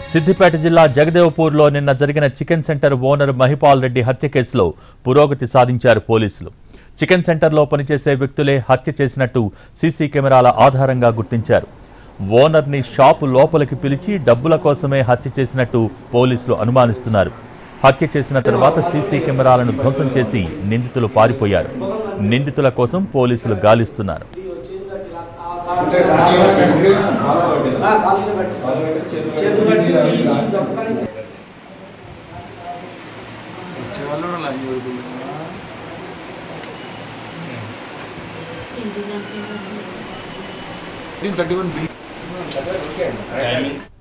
సిద్దిపేట జిల్లా జగదేవ్పూర్లో నిన్న జరిగిన chicken centre owner Mahipal Reddy హత్య కేసులో పురోగతి సాధించారు పోలీసులు చికెన్ సెంటర్లో పనిచేసే వ్యక్తులే హత్య చేసినట్టు సీసీ కెమెరాల ఆధారంగా గుర్తించారు ఓనర్ని షాపు లోపలికి పిలిచి డబ్బుల కోసమే హత్య చేసినట్టు పోలీసులు అనుమానిస్తున్నారు హత్య చేసిన తర్వాత సీసీ కెమెరాలను ధ్వంసం చేసి నిందితులు పారిపోయారు నిందితుల కోసం పోలీసులు గాలిస్తున్నారు వచ్చేవాళ్ళు కూడా లంచ్ దొరుకుతుందా థర్టీ వన్ బి